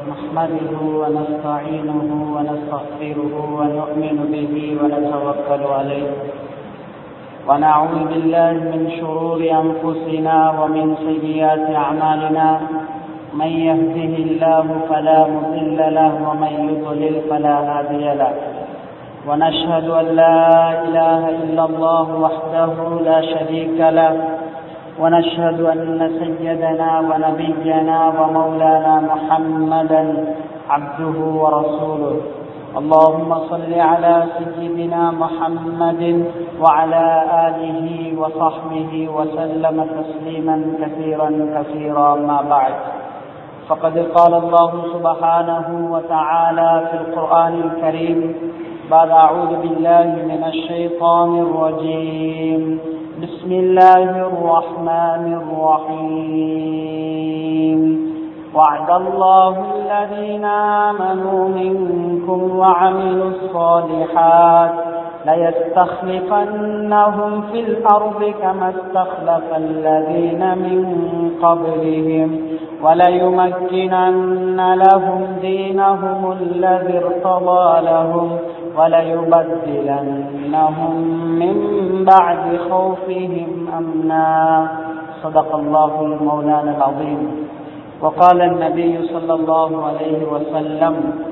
نحمده ونستعينه ونستغفره ونؤمن به ونتوكل عليه ونعوذ بالله من شرور أنفسنا ومن سيئات أعمالنا من يهده الله فلا مضل له ومن يضلل فلا هادي له ونشهد أن لا إله إلا الله وحده لا شريك له ونشهد أن سيدنا ونبينا ومولانا محمدا عبده ورسوله اللهم صل على سيدنا محمد وعلى آله وصحبه وسلم تسليما كثيرا كثيرا ما بعد فقد قال الله سبحانه وتعالى في القرآن الكريم بعد أعوذ بالله من الشيطان الرجيم بسم الله الرحمن الرحيم وعد الله الذين آمنوا منكم وعملوا الصالحات ليستخلفنهم في الأرض كما استخلف الذين من قبلهم وليمكنن لهم دينهم الذي ارتضى لهم وليبدلنهم من بعد خوفهم أمنا صدق الله المولانا العظيم وقال النبي صلى الله عليه وسلم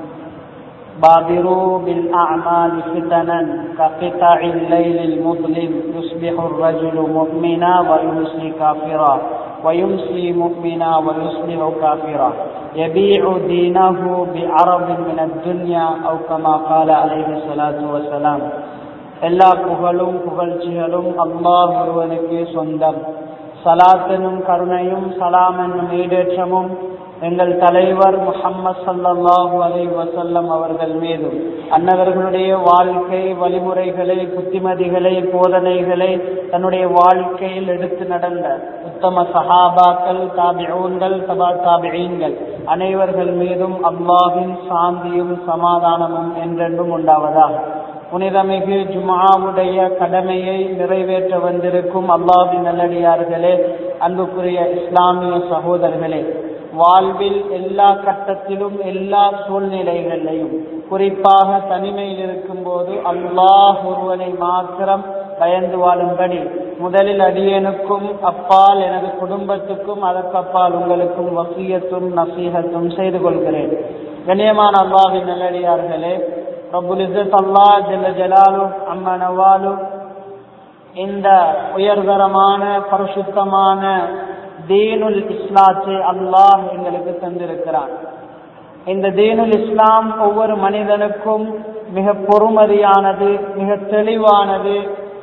بادروا بالأعمال فتنا كقطع الليل المظلم يصبح الرجل مؤمنا ويمسي كافرا ويمسي مؤمنا ويصبح كافرا يبيع دينه بعرض من الدنيا أو كما قال عليه الصلاة والسلام எல்லா புகழும் புகழ்ச்சிகளும் அல்லாஹ் ஒருவனுக்கு சொந்தம் சலாத்தனும் கருணையும் சலாம் என்னும் ஈடேற்றமும் எங்கள் தலைவர் முகம்மது சல்லாஹூ அலை வசல்லம் அவர்கள் மீதும் அன்னவர்களுடைய வாழ்க்கை வழிமுறைகளை புத்திமதிகளை போதனைகளை தன்னுடைய வாழ்க்கையில் எடுத்து நடந்த உத்தம சஹாபாக்கள் தாபிஊன்கள் சபா தாபியீன்கள் அனைவர்கள் மீதும் அல்லாஹின் சாந்தியும் சமாதானமும் என்றென்றும் உண்டாவதாக புனிதமிகு ஜுமாவுடைய கடமையை நிறைவேற்ற வந்திருக்கும் அல்லாஹின் நல்லடியார்களே அன்புக்குரிய இஸ்லாமிய சகோதரர்களே வாழ்வில் எல்லா கட்டத்திலும் எல்லா சூழ்நிலைகளிலையும் குறிப்பாக தனிமையில் இருக்கும் போது அல்லாஹ் ஒருவனை மாத்திரம் பயந்து வாழும்படி முதலில் அடியனுக்கும் அப்பால் எனது குடும்பத்துக்கும் அதற்கப்பால் உங்களுக்கும் வசியத்தும் நசீகத்தும் செய்து கொள்கிறேன் கண்ணியமான அல்லாவின் நல்லடியார்களே ரபுல் இசத் அல்லா ஜல்ல ஜலாலு அம்மா நவாலு இந்த உயர்தரமான பரிசுத்தமான தீனுல் இஸ்லாத்தை அல்லாஹ் எங்களுக்கு தந்திருக்கிறான் இந்த தீனுல் இஸ்லாம் ஒவ்வொரு மனிதனுக்கும் மிக பொறுமதியானது மிக தெளிவானது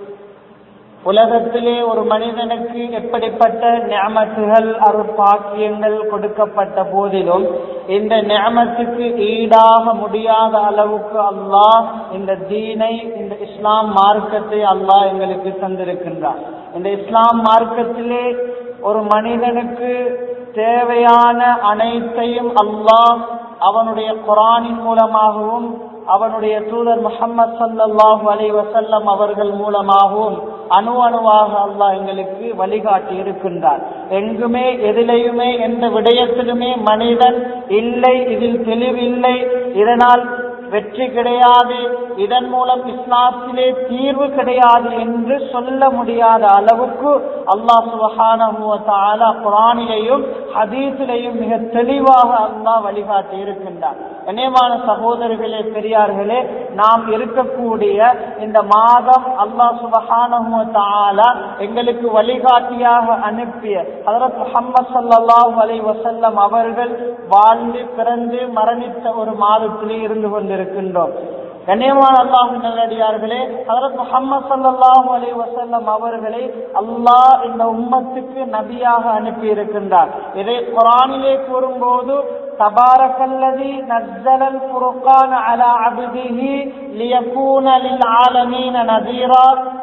உலகத்திலே ஒரு மனிதனுக்கு எப்படிப்பட்ட ஞாமத்துகள் அருட்பாக்கியங்கள் கொடுக்கப்பட்ட போதிலும் இந்த ஞாமத்துக்கு ஈடாக முடியாத அளவுக்கு அல்லாஹ் இந்த தீனை இந்த இஸ்லாம் மார்க்கத்தை அல்லாஹ் எங்களுக்கு தந்திருக்கின்றார் இந்த இஸ்லாம் மார்க்கத்திலே ஒரு மனிதனுக்கு தேவையான அனைத்தையும் அல்லாஹ் அவனுடைய குரானின் மூலமாகவும் அவனுடைய தூதர் முகமது சல்லாஹூ அலை வசல்லம் அவர்கள் மூலமாகவும் அணு அணுவாக அல்லாஹ் எங்களுக்கு வழிகாட்டி இருக்கின்றார் எங்குமே எதிலையுமே எந்த விடயத்திலுமே மனிதன் இல்லை இதில் தெளிவில்லை இதனால் வெற்றி கிடையாது இதன் மூலம் இஸ்லாத்திலே தீர்வு கிடையாது என்று சொல்ல முடியாத அளவுக்கு அல்லாஹ் சுபஹான குரானிலையும் ஹதீஸிலையும் மிக தெளிவாக அல்லாஹ் வழிகாட்டி இருக்கின்றார் கண்ணியமான சகோதரர்களே பெரியார்களே நாம் இருக்கக்கூடிய இந்த மாதம் அல்லாஹ் சுபஹான எங்களுக்கு வழிகாட்டியாக அனுப்பிய ஹதரத் முகமது சல்லாஹூ அலை வசல்லம் அவர்கள் வாழ்ந்து பிறந்து மரணித்த ஒரு மாதத்திலே இருந்து கொண்டிருக்கின்றோம் கண்ணியமான அல்லாஹு நல்லடியார்களே ஹதரத் முகமது சல்லாஹூ அலி வசல்லம் அவர்களை அல்லாஹ் இந்த உம்மத்துக்கு நபியாக அனுப்பி இருக்கின்றார் இதை குரானிலே கூறும்போது تبارك الذي نزل الفرقان على عبده ليكون للعالمين نذيرا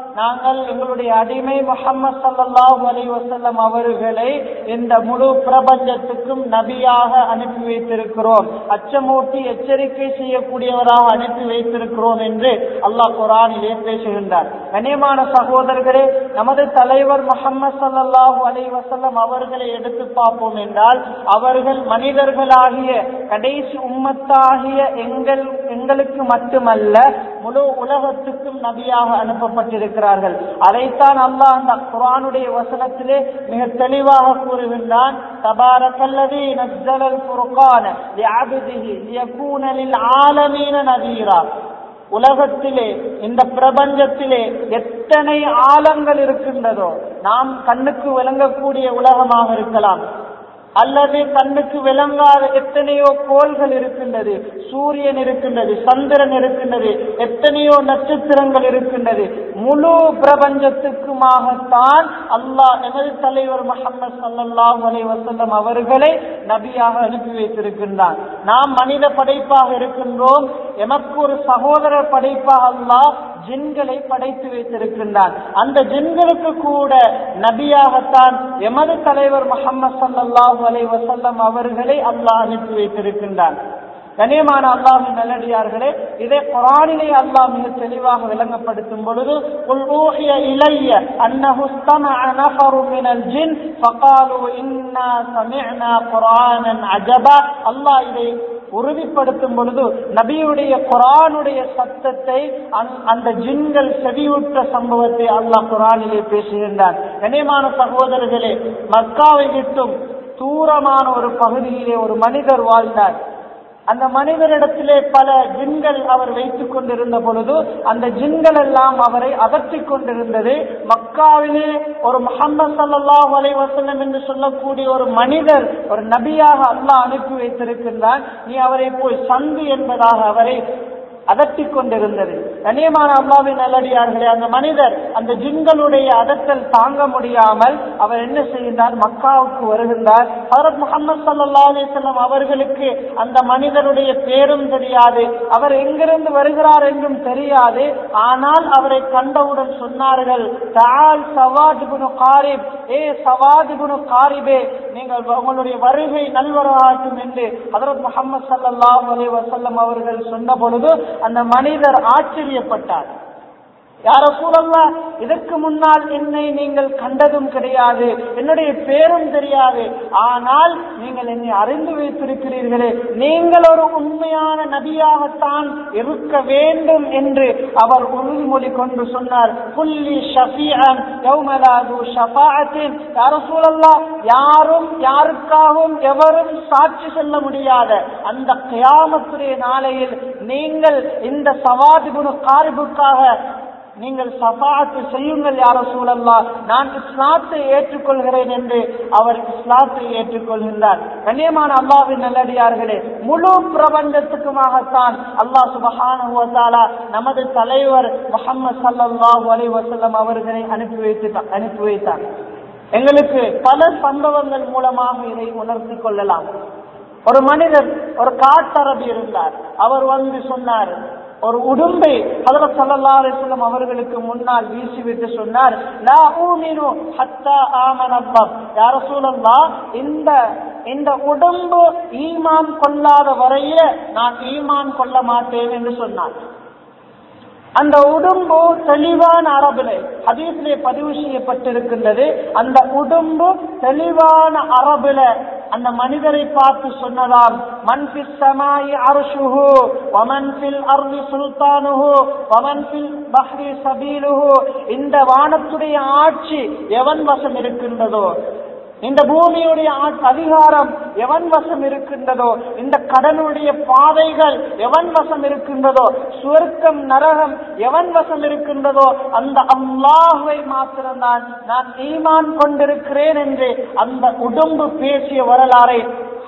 நாங்கள் எங்களுடைய அடிமை முகமது சல்லாஹூ அலி வசல்லம் அவர்களை இந்த முழு பிரபஞ்சத்துக்கும் நபியாக அனுப்பி வைத்திருக்கிறோம் அச்சமூட்டி எச்சரிக்கை செய்யக்கூடியவராக அனுப்பி வைத்திருக்கிறோம் என்று அல்லாஹ் குரானிலே பேசுகின்றார் கண்ணியமான சகோதரர்களே நமது தலைவர் முகமது சல்லாஹூ அலி வசல்லம் அவர்களை எடுத்து பார்ப்போம் என்றால் அவர்கள் மனிதர்களாகிய கடைசி உம்மத்தாகிய எங்கள் எங்களுக்கு மட்டுமல்ல முழு உலகத்துக்கும் நபியாக அனுப்பப்பட்டிருக்கிறார்கள் அதைத்தான் அல்லாஹ் அந்த குரானுடைய வசனத்திலே மிக தெளிவாக கூறுகின்றான் தபாரக்கல்லதி நஸ்ஸலல் ஃபுர்கான லிஅப்திஹி லியகூன லில் ஆலமீன நதீரா உலகத்திலே இந்த பிரபஞ்சத்திலே எத்தனை ஆழங்கள் இருக்கின்றதோ நாம் கண்ணுக்கு விளங்கக்கூடிய உலகமாக இருக்கலாம் அல்லது கண்ணுக்கு விளங்காத எத்தனையோ கோள்கள் இருக்கின்றது சூரியன் இருக்கின்றது சந்திரன் இருக்கின்றது எத்தனையோ நட்சத்திரங்கள் இருக்கின்றது முழு பிரபஞ்சத்துக்குமாகத்தான் அல்லாஹ் எமது தலைவர் முகமது சல்லாஹூ அலை வசல்லம் அவர்களை நபியாக அனுப்பி வைத்திருக்கின்றான் நாம் மனித படைப்பாக இருக்கின்றோம் எமக்கு ஒரு சகோதரர் படைப்பாக அல்லாஹ் ஜின்களை படைத்து வைத்திருக்கின்றான் அந்த ஜின்களுக்கு கூட நபியாகத்தான் எமது தலைவர் முகமது சல்லாஹூ அலை வசல்லம் அவர்களை அல்லாஹ் அனுப்பி வைத்திருக்கின்றான் கனியமான அல்லாஹின் நல்லடியார்களே இதை குரானிலே அல்லாஹ் மிக தெளிவாக விளங்கப்படுத்தும் பொழுது குல் ஊஹிய இலைய அன்னஹு ஸ்தமஅ நஃபரு மினல் ஜின் ஃபகாலு இன்னா சமிஅனா குர்ஆனன் அஜபா அல்லாஹ் இதை உறுதிப்படுத்தும் பொழுது நபியுடைய குரானுடைய சத்தத்தை அந்த ஜின்கள் செவியுற்ற சம்பவத்தை அல்லாஹ் குரானிலே பேசுகின்றார் கனியமான சகோதரர்களே மக்காவை விட்டும் தூரமான ஒரு பகுதியிலே ஒரு மனிதர் வாழ்ந்தார் அந்த மனிதரிடத்திலே பல ஜின்கள் அவர் வைத்துக் கொண்டிருந்த பொழுது அந்த ஜின்கள் எல்லாம் அவரை அகற்றிக் கொண்டிருந்தது மக்காவிலே ஒரு முகமது சல்லாஹூ அலை வசல்லம் என்று சொல்லக்கூடிய ஒரு மனிதர் ஒரு நபியாக அல்லாஹ் அனுப்பி வைத்திருக்கின்றான் நீ அவரை போய் சந்து என்பதாக அவரை அதட்டிக் கொண்டிருந்தது கண்ணியமான அல்லாவின் நல்லடியார்களே அந்த மனிதர் அந்த ஜின்களுடைய அதட்டல் தாங்க முடியாமல் அவர் என்ன செய்கின்றார் மக்காவுக்கு வருகின்றார் ஹரத் முகமது சல்லா அலிசல்லம் அவர்களுக்கு அந்த மனிதருடைய பேரும் தெரியாது அவர் எங்கிருந்து வருகிறார் என்றும் தெரியாது ஆனால் அவரை கண்டவுடன் சொன்னார்கள் தால் சவாஜிபுனு காரிப் ஏ சவாஜிபுனு காரிபே நீங்கள் உங்களுடைய வருகை நல்வரவாட்டும் என்று ஹதரத் முகமது சல்லாஹ் அலி வசல்லம் அவர்கள் சொன்ன பொழுது அந்த மனிதர் ஆச்சரியப்பட்டார் யார சூழல்லா இதற்கு முன்னால் என்னை நீங்கள் கண்டதும் கிடையாது என்னுடைய பேரும் தெரியாது ஆனால் நீங்கள் என்னை அறிந்து வைத்திருக்கிறீர்களே நீங்கள் ஒரு உண்மையான நபியாகத்தான் இருக்க வேண்டும் என்று அவர் உறுதிமொழி கொண்டு சொன்னார் புள்ளி ஷஃபியன் யௌமலாது ஷஃபாஅத்தின் யார சூழல்லா யாரும் யாருக்காகவும் எவரும் சாட்சி சொல்ல முடியாத அந்த கியாமத்துடைய நாளையில் நீங்கள் இந்த சவாதிபுனு காரிபுக்காக நீங்கள் சபாத்து செய்யுங்கள் யார சூழல்லா நான் இஸ்லாத்தை ஏற்றுக்கொள்கிறேன் என்று அவர் இஸ்லாத்தை ஏற்றுக்கொள்கின்றார் கண்ணியமான அல்லாவின் நல்லடியார்களே முழு பிரபஞ்சத்துக்குமாகத்தான் அல்லாஹ் சுபஹான நமது தலைவர் முகமது சல்லாஹூ அலி வசல்லம் அவர்களை அனுப்பி வைத்து அனுப்பி வைத்தார் எங்களுக்கு பல சம்பவங்கள் மூலமாக இதை உணர்த்தி கொள்ளலாம் ஒரு மனிதர் ஒரு காட்டரபி இருந்தார் அவர் வந்து சொன்னார் ஒரு உடும்பை ஹதரத் சல்லா அலிஸ்லம் அவர்களுக்கு முன்னால் வீசிவிட்டு சொன்னார் லா ஊமினு ஹத்தா ஆமன் அப்பம் யார சூழல்லா இந்த இந்த உடம்பு ஈமான் கொள்ளாத வரைய நான் ஈமான் கொள்ள மாட்டேன் என்று சொன்னார் அந்த உடம்பு தெளிவான அரபிலே ஹதீஸிலே பதிவு செய்யப்பட்டிருக்கின்றது அந்த உடம்பு தெளிவான அரபில அந்த மனிதரை பார்த்து சொன்னதாம் மன்பில் சமாயி அருஷுஹு வமன்பில் அர்லி சுல்தானுஹு வமன்பில் பஹ்ரி சபீலுஹு இந்த வானத்துடைய ஆட்சி எவன் வசம் இருக்கின்றதோ இந்த பூமியுடைய அதிகாரம் எவன் வசம் இருக்கின்றதோ இந்த கடலுடைய பாதைகள் எவன் வசம் இருக்கின்றதோ சுவர்க்கம் நரகம் எவன் வசம் இருக்கின்றதோ அந்த அல்லாஹுவை மாத்திரம்தான் நான் ஈமான் கொண்டிருக்கிறேன் என்று அந்த உடம்பு பேசிய வரலாறை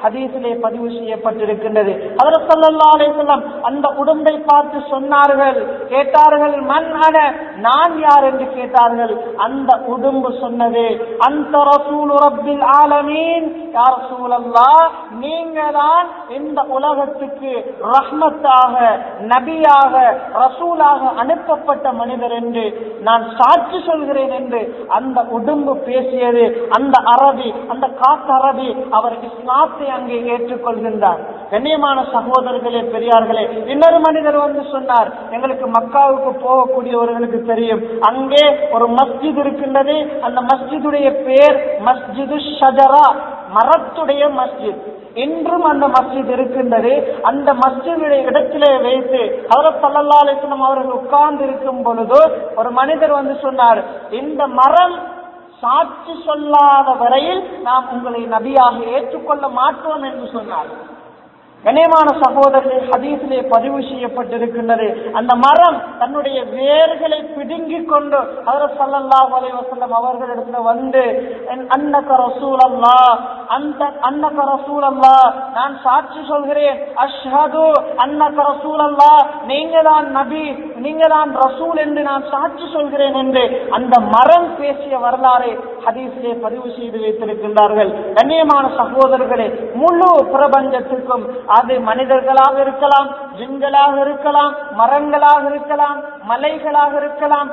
ஹதீஸிலே பதிவு செய்யப்பட்டிருக்கின்றது ஹதரத் ஸல்லல்லாஹு அலைஹி வஸல்லம் அந்த உடும்பை பார்த்து சொன்னார்கள் கேட்டார்கள் மன் அன நான் யார் என்று கேட்டார்கள் அந்த உடும்பு சொன்னது அந்த ரசூல் ரப்பில் ஆலமீன் யா ரசூலல்லாஹ் நீங்க தான் இந்த உலகத்துக்கு ரஹ்மத்தாக நபியாக ரசூலாக அனுப்பப்பட்ட மனிதர் என்று நான் சாட்சி சொல்கிறேன் என்று அந்த உடும்பு பேசியது அந்த அரபி அந்த காத்து அரபி அவர் இஸ்லாத்தை அங்கே ஏற்றுக்கொள்கின்றார் கண்ணியமான சகோதரர்களே பெரியார்களே இன்னொரு மனிதர் வந்து சொன்னார் எங்களுக்கு மக்காவுக்கு போகக்கூடியவர்களுக்கு தெரியும் அங்கே ஒரு மஸ்ஜித் இருக்கின்றது அந்த மஸ்ஜிதுடைய பேர் மஸ்ஜிது ஷஜரா மரத்துடைய மஸ்ஜித் இன்றும் அந்த மஸ்ஜித் இருக்கின்றது அந்த மஸ்ஜிதுடைய இடத்திலே வைத்து அவர் சல்லல்லா அலிஸ்லாம் அவர்கள் உட்கார்ந்து இருக்கும் பொழுது ஒரு மனிதர் வந்து சொன்னார் இந்த மரம் சாட்சி சொல்லாத வரையில் நாம் உங்களை நபியாக ஏற்றுக்கொள்ள மாட்டோம் என்று சொன்னார் கண்ணியமான சகோதரர்களே ஹதீஸிலே பதிவு செய்யப்பட்டிருக்கின்றது அந்த மரம் தன்னுடைய வேர்களை பிடுங்கிக் கொண்டு அவர் சல்லல்லாஹு அலைஹி வஸல்லம் அவர்களிடத்துல வந்து என் அன்னக ரசூல் அல்லா அந்த அன்னக ரசூல் அல்லா நான் சாட்சி சொல்கிறேன் அஷ்ஹது அன்னக ரசூல் அல்லா நீங்க தான் நபி நீங்க தான் ரசூல் என்று நான் சாட்சி சொல்கிறேன் என்று அந்த மரம் பேசிய வரலாறை ஹதீஸிலே பதிவு செய்து வைத்திருக்கின்றார்கள் கண்ணியமான சகோதரர்களே முழு பிரபஞ்சத்திற்கும் அது மனிதர்களாக இருக்கலாம் ஜின்களாக இருக்கலாம் மரங்களாக இருக்கலாம் மலைகளாக இருக்கலாம்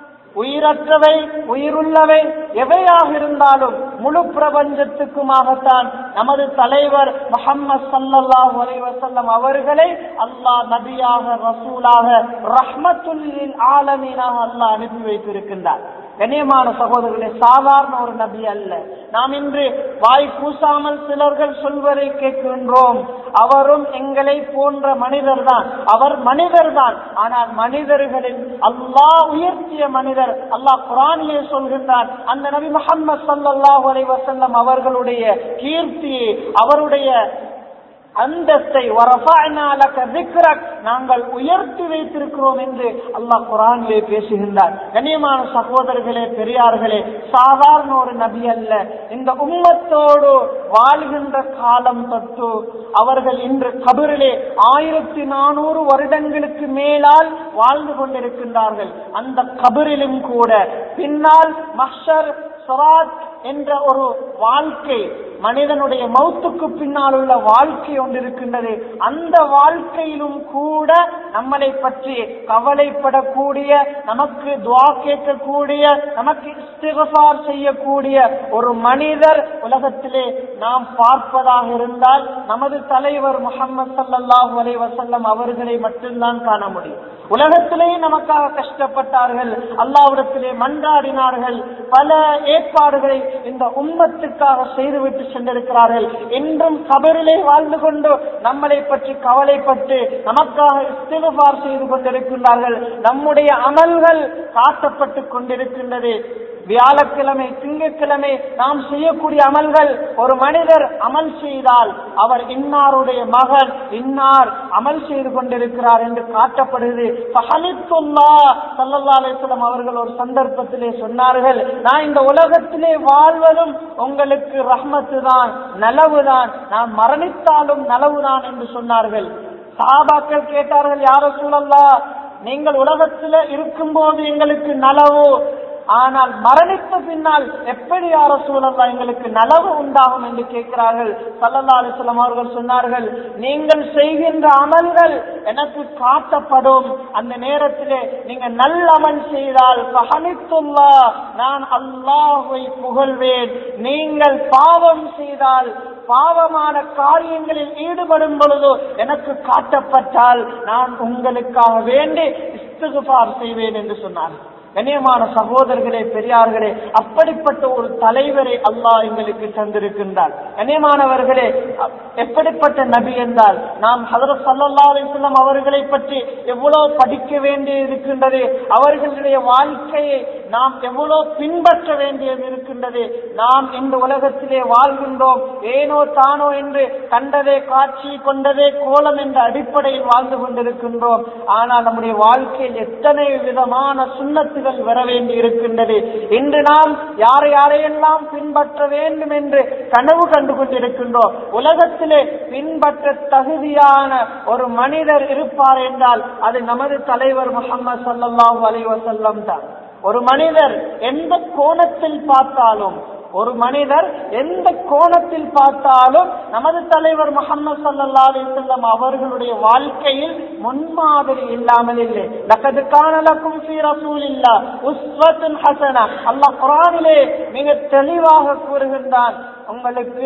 உயிரற்றவை உயிருள்ளவை எவையாக இருந்தாலும் முழு பிரபஞ்சத்துக்குமாகத்தான் நமது தலைவர் முகம்மது சல்லல்லாஹு அலைஹி வஸல்லம் அவர்களை அல்லாஹ் நபியாக ரசூலாக ரஹ்மத்துல்லில் ஆலமீனாக அல்லாஹ் அனுப்பி வைத்திருக்கின்றார் கண்ணியமான சகோதரர்களே சாதாரண ஒரு நபி அல்ல நாம் இன்று வாய் கூசாமல் சிலர்கள் சொல்வதை கேட்கின்றோம் அவரும் எங்களை போன்ற மனிதர் தான் அவர் மனிதர் தான் ஆனால் மனிதர்களில் அல்லாஹ் உயர்த்திய மனிதர் அல்லாஹ் குரானிலே சொல்கின்றான் அந்த நபி முகமது சல்லாஹூ அலை வசல்லம் அவர்களுடைய கீர்த்தியை அவருடைய அந்தஸ்தை நாங்கள் உயர்த்தி வைத்திருக்கிறோம் என்று அல்லாஹ் குரானிலே பேசுகின்றார் கண்ணியமான சகோதரர்களே பெரியார்களே சாதாரண ஒரு நபி அல்ல இந்த உம்மத்தோடு வாழ்கின்ற காலம் தொட்டு அவர்கள் இன்று கபரிலே ஆயிரத்தி நானூறு வருடங்களுக்கு மேலால் வாழ்ந்து கொண்டிருக்கின்றார்கள் அந்த கபரிலும் கூட பின்னால் மஹர் சராத் என்ற ஒரு வாழ்க்கை மனிதனுடைய மௌத்துக்கு பின்னால் உள்ள வாழ்க்கை ஒன்று இருக்கின்றது அந்த வாழ்க்கையிலும் கூட நம்மளை பற்றி கவலைப்படக்கூடிய நமக்கு துவா கேட்கக்கூடிய நமக்கு இஸ்திகசார் செய்யக்கூடிய ஒரு மனிதர் உலகத்திலே நாம் பார்ப்பதாக இருந்தால் நமது தலைவர் முகமது சல்லாஹூ அலை வசல்லம் அவர்களை மட்டும்தான் காண முடியும் உலகத்திலே நமக்காக கஷ்டப்பட்டார்கள் அல்லாவிடத்திலே மன்றாடினார்கள் பல ஏற்பாடுகளை இந்த உம்மத்துக்காக செய்துவிட்டு சென்றிருக்கிறார்கள் என்றும் கபரிலே வாழ்ந்து கொண்டு நம்மளை பற்றி கவலைப்பட்டு நமக்காக இஸ்திகார் செய்து கொண்டிருக்கின்றார்கள் நம்முடைய அமல்கள் காட்டப்பட்டு கொண்டிருக்கின்றது வியாழக்கிழமை திங்கட்கிழமை நாம் செய்யக்கூடிய அமல்கள் ஒரு மனிதர் அமல் செய்தால் அவர் இன்னாருடைய மகன் இன்னார் அமல் செய்து கொண்டிருக்கிறார் என்று காட்டப்படுகிறது சல்லல்லாஸ்லம் அவர்கள் ஒரு சந்தர்ப்பத்திலே சொன்னார்கள் நான் இந்த உலகத்திலே வாழ்வதும் உங்களுக்கு ரஹ்மத்து தான் நலவுதான் நான் மரணித்தாலும் நலவுதான் என்று சொன்னார்கள் சாபாக்கள் கேட்டார்கள் யார சூழல்லா நீங்கள் உலகத்தில் இருக்கும்போது எங்களுக்கு நலவு ஆனால் மரணித்த பின்னால் எப்படி யார சூழல்லா எங்களுக்கு நலவு உண்டாகும் என்று கேட்கிறார்கள் சல்லல்லா அலிஸ்லாம் அவர்கள் சொன்னார்கள் நீங்கள் செய்கின்ற அமல்கள் எனக்கு காட்டப்படும் அந்த நேரத்திலே நீங்க நல்ல அமல் செய்தால் பகனித்துள்ளா நான் அல்லாஹை புகழ்வேன் நீங்கள் பாவம் செய்தால் பாவமான காரியங்களில் ஈடுபடும் பொழுதோ எனக்கு காட்டப்பட்டால் நான் உங்களுக்காக வேண்டி இஸ்துகுபார் செய்வேன் என்று சொன்னார் கண்ணியமான சகோதரர்களே பெரியார்களே அப்படிப்பட்ட ஒரு தலைவரை அல்லாஹ் எங்களுக்கு தந்திருக்கின்றார் கண்ணியமானவர்களே எப்படிப்பட்ட நபி என்றால் நாம் ஹதரத் சல்லா அலிஸ்லாம் அவர்களை பற்றி எவ்வளவு படிக்க வேண்டி இருக்கின்றது அவர்களுடைய வாழ்க்கையை நாம் எவ்வளவு பின்பற்ற வேண்டியது இருக்கின்றது நாம் இந்த உலகத்திலே வாழ்கின்றோம் ஏனோ தானோ என்று கண்டதே காட்சி கொண்டதே கோலம் என்ற அடிப்படையில் வாழ்ந்து கொண்டிருக்கின்றோம் ஆனால் நம்முடைய வாழ்க்கையில் எத்தனை விதமான சுண்ணத்துகள் வர வேண்டி இருக்கின்றது இன்று நாம் யாரை யாரையெல்லாம் பின்பற்ற வேண்டும் என்று கனவு கண்டு கொண்டிருக்கின்றோம் உலகத்திலே பின்பற்ற தகுதியான ஒரு மனிதர் இருப்பார் என்றால் அது நமது தலைவர் முகமது சல்லாஹூ அலி வசல்லம் தான் ஒரு மனிதர் எந்த கோணத்தில் பார்த்தாலும் ஒரு மனிதர் எந்த கோணத்தில் பார்த்தாலும் நமது தலைவர் முகமது சல்லா அலிசல்லம் அவர்களுடைய வாழ்க்கையில் முன்மாதிரி இல்லாமல் இல்லை லக்கது காணலக்கும் ஃபீ ரசூலில்லா உஸ்வத்துன் ஹசனா அல்லாஹ் குரானிலே மிக தெளிவாக கூறுகின்றான் உங்களுக்கு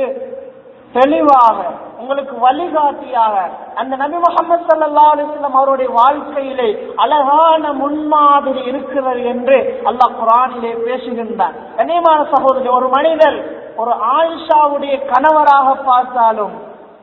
தெளிவாக உங்களுக்கு வழிகாட்டியாக அந்த நபி முகமது சல்லா அலிஸ்லாம் அவருடைய வாழ்க்கையிலே அழகான முன்மாதிரி இருக்கிறது என்று அல்லாஹ் குரானிலே பேசுகின்றான் கண்ணியமான சகோதரி ஒரு மனிதர் ஒரு ஆயிஷாவுடைய கணவராக பார்த்தாலும்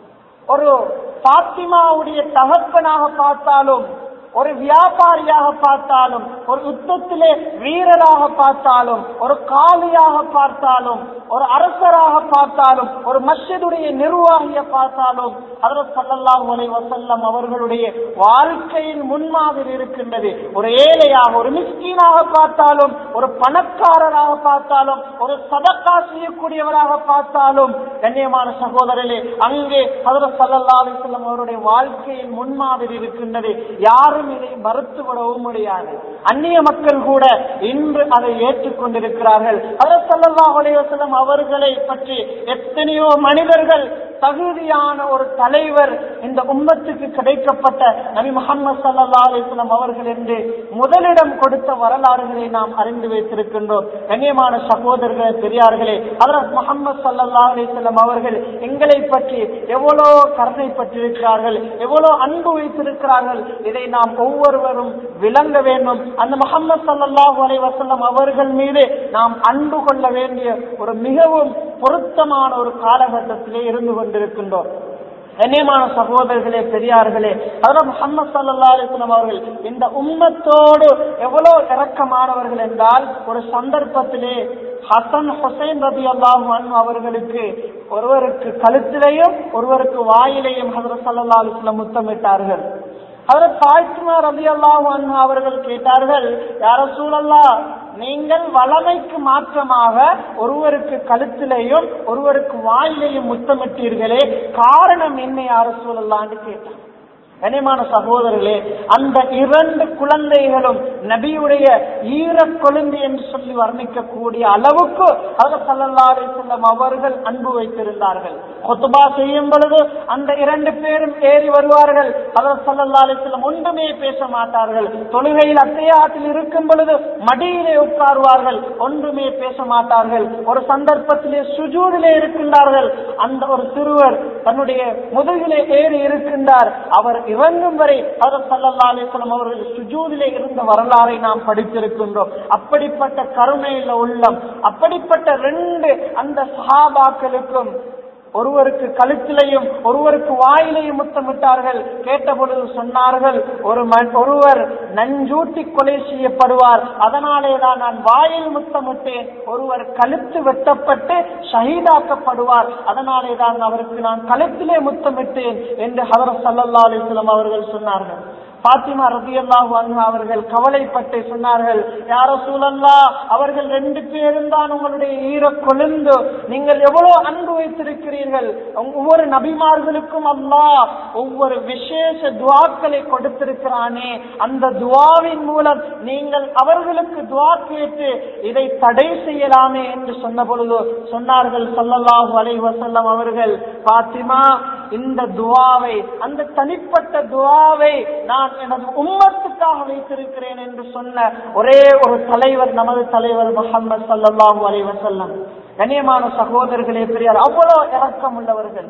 ஒரு பாத்திமாவுடைய தகப்பனாக பார்த்தாலும் ஒரு வியாபாரியாக பார்த்தாலும் ஒரு யுத்தத்திலே வீரராக பார்த்தாலும் ஒரு காலியாக பார்த்தாலும் ஒரு அரசராக பார்த்தாலும் ஒரு மஸ்ஜிதுடைய நிர்வாகிய பார்த்தாலும் அதற்கு சல்லல்லாஹு அலைஹி வஸல்லம் அவர்களுடைய வாழ்க்கையின் முன்மாதிரி இருக்கின்றது ஒரு ஏழையாக ஒரு மிஸ்கீனாக பார்த்தாலும் ஒரு பணக்காரராக பார்த்தாலும் ஒரு சதக்கா செய்யக்கூடியவராக பார்த்தாலும் கண்ணியமான சகோதரர்களே அங்கே அதற்கு சல்லல்லாஹு அலைஹி வஸல்லம் அவருடைய வாழ்க்கையின் முன்மாதிரி இருக்கின்றது யாரும் இதை மறுத்துவிடவும் முடியாது அந்நிய மக்கள் கூட இன்று அதை ஏற்றுக்கொண்டிருக்கிறார்கள் அதற்கு சல்லல்லாஹு அலைஹி வஸல்லம் அவர்களை பற்றி எத்தனையோ மனிதர்கள் தகுதியான ஒரு தலைவர் இந்த உம்மத்துக்கு கிடைக்கப்பட்ட நபி முகமது சல்லா அலிஸ்லாம் அவர்கள் என்று முதலிடம் கொடுத்த வரலாறுகளை நாம் அறிந்து வைத்திருக்கின்றோம் கண்ணியமான சகோதரர்களே பெரியார்களே அதற்கு முகமது சல்லா அலிஸ்லாம் அவர்கள் எங்களை பற்றி எவ்வளோ கருணைப்பட்டிருக்கிறார்கள் எவ்வளோ அன்பு வைத்திருக்கிறார்கள் இதை நாம் ஒவ்வொருவரும் விளங்க வேண்டும் அந்த முகமது சல்லாஹூ அலை வசல்லம் அவர்கள் மீது நாம் அன்பு கொள்ள வேண்டிய ஒரு மிகவும் பொருத்தமான ஒரு காலகட்டத்திலே இருந்து கொண்டிருக்கின்றோம் கண்ணியமான சகோதரர்களே பெரியார்களே அதனால் முகமது சல்லா அலிஸ்லாம் அவர்கள் இந்த உம்மத்தோடு எவ்வளவு இறக்கமானவர்கள் என்றால் ஒரு சந்தர்ப்பத்திலே ஹசன் ஹுசைன் ரபி அல்லாஹ் அவர்களுக்கு ஒருவருக்கு கழுத்திலையும் ஒருவருக்கு வாயிலையும் ஹசரத் சல்லா அலிஸ்லாம் முத்தமிட்டார்கள் அவர் பாய்த்துமா ரபி அல்லாஹ் அவர்கள் கேட்டார்கள் யார சூழல்லா நீங்கள் வளமைக்கு மாற்றமாக ஒருவருக்கு கழுத்திலையும் ஒருவருக்கு வாயிலையும் முத்தமிட்டீர்களே காரணம் என்ன யார சூழல்லான்னு கேட்டார் கனிமான சகோதரர்களே அந்த இரண்டு குழந்தைகளும் நபியுடைய ஈர கொழுந்து என்று சொல்லி வர்ணிக்கக்கூடிய அளவுக்கு அவர் சல்லல்லா செல்லம் அவர்கள் அன்பு வைத்திருந்தார்கள் கொத்துபா செய்யும் பொழுது அந்த இரண்டு பேரும் ஏறி வருவார்கள் அவர் சல்லல்லா செல்லம் ஒன்றுமே பேச மாட்டார்கள் தொழுகையில் அத்தையாத்தில் இருக்கும் பொழுது மடியிலே உட்காருவார்கள் ஒன்றுமே பேச மாட்டார்கள் ஒரு சந்தர்ப்பத்திலே சுஜூதிலே இருக்கின்றார்கள் அந்த ஒரு சிறுவர் தன்னுடைய முதுகிலே ஏறி இருக்கின்றார் அவர் இறங்கும் வரை அதர் சல்லா அலிஸ்லாம் அவர்கள் சுஜூதிலே இருந்த வரலாறை நாம் படித்திருக்கின்றோம் அப்படிப்பட்ட கருணையில உள்ளம் அப்படிப்பட்ட ரெண்டு அந்த சஹாபாக்களுக்கும் ஒருவருக்கு கழுத்திலையும் ஒருவருக்கு வாயிலையும் முத்தமிட்டார்கள் கேட்ட பொழுது சொன்னார்கள் ஒரு ஒருவர் நஞ்சூட்டி கொலை செய்யப்படுவார் அதனாலே தான் நான் வாயில் முத்தமிட்டேன் ஒருவர் கழுத்து வெட்டப்பட்டு ஷஹீதாக்கப்படுவார் அதனாலே தான் அவருக்கு நான் கழுத்திலே முத்தமிட்டேன் என்று ஹதர சல்லல்லா அலிஸ்லாம் அவர்கள் சொன்னார்கள் பாத்திமா ரபியல்லாஹு அன்ஹு அவர்கள் கவலைப்பட்டு சொன்னார்கள் யார சூழல்லா அவர்கள் ரெண்டு பேரும் தான் உங்களுடைய ஈர கொழுந்து நீங்கள் எவ்வளவு அன்பு வைத்திருக்கிறீர்கள் ஒவ்வொரு நபிமார்களுக்கும் அல்லாஹ் ஒவ்வொரு விசேஷ துவாக்களை கொடுத்திருக்கிறானே அந்த துவாவின் மூலம் நீங்கள் அவர்களுக்கு துவா கேட்டு இதை தடை செய்யலாமே என்று சொன்ன பொழுது சொன்னார்கள் சல்லல்லாஹு அலை வசல்லம் அவர்கள் பாத்திமா இந்த துவாவை அந்த தனிப்பட்ட துவாவை நான் எனது உம்மத்துக்காக வைத்திருக்கிறேன் என்று சொன்ன ஒரே ஒரு தலைவர் நமது தலைவர் முகமது சல்லாஹூ அலை வசல்லம் கண்ணியமான சகோதரர்களே பெரியார் அவ்வளவு இறக்கம் உள்ளவர்கள்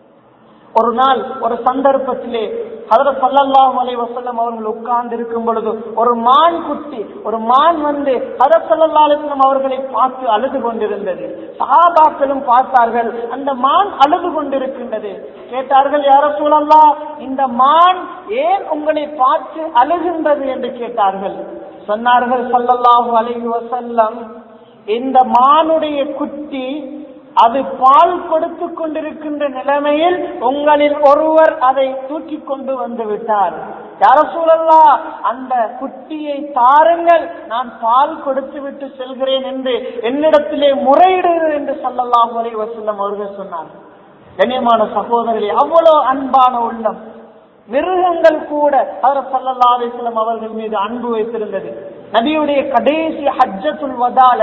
ஒரு நாள் ஒரு சந்தர்ப்பத்திலே அதர சல்லல்லாஹு அலை வசல்லம் அவர்கள் உட்கார்ந்து இருக்கும் பொழுது ஒரு மான் குட்டி ஒரு மான் வந்து அதர் சல்லல்லா அலிஸ்லம் அவர்களை பார்த்து அழுது கொண்டிருந்தது சஹாபாக்களும் பார்த்தார்கள் அந்த மான் அழுது கொண்டிருக்கின்றது கேட்டார்கள் யார சூழல்லா இந்த மான் ஏன் உங்களை பார்த்து அழுகின்றது என்று கேட்டார்கள் சொன்னார்கள் ஸல்லல்லாஹு அலைஹி வஸல்லம் இந்த மானுடைய குட்டி அது பால் கொடுத்து கொண்டிருக்கின்ற நிலைமையில் உங்களில் ஒருவர் அதை தூக்கி கொண்டு வந்து விட்டார் யார சூழல்லா அந்த குட்டியை தாருங்கள் நான் பால் கொடுத்து விட்டு செல்கிறேன் என்று என்னிடத்திலே முறையிடுகிறது என்று சல்லல்லாஹு அலைஹி வஸல்லம் அவர்கள் சொன்னார் கண்ணியமான சகோதரர்களே அவ்வளவு அன்பான உள்ளம் மிருகங்கள் கூட அவர் சல்லல்லா அலிஸ்லம் அவர்கள் மீது அன்பு வைத்திருந்தது நபியுடைய கடைசி ஹஜ்ஜத்துல் வதால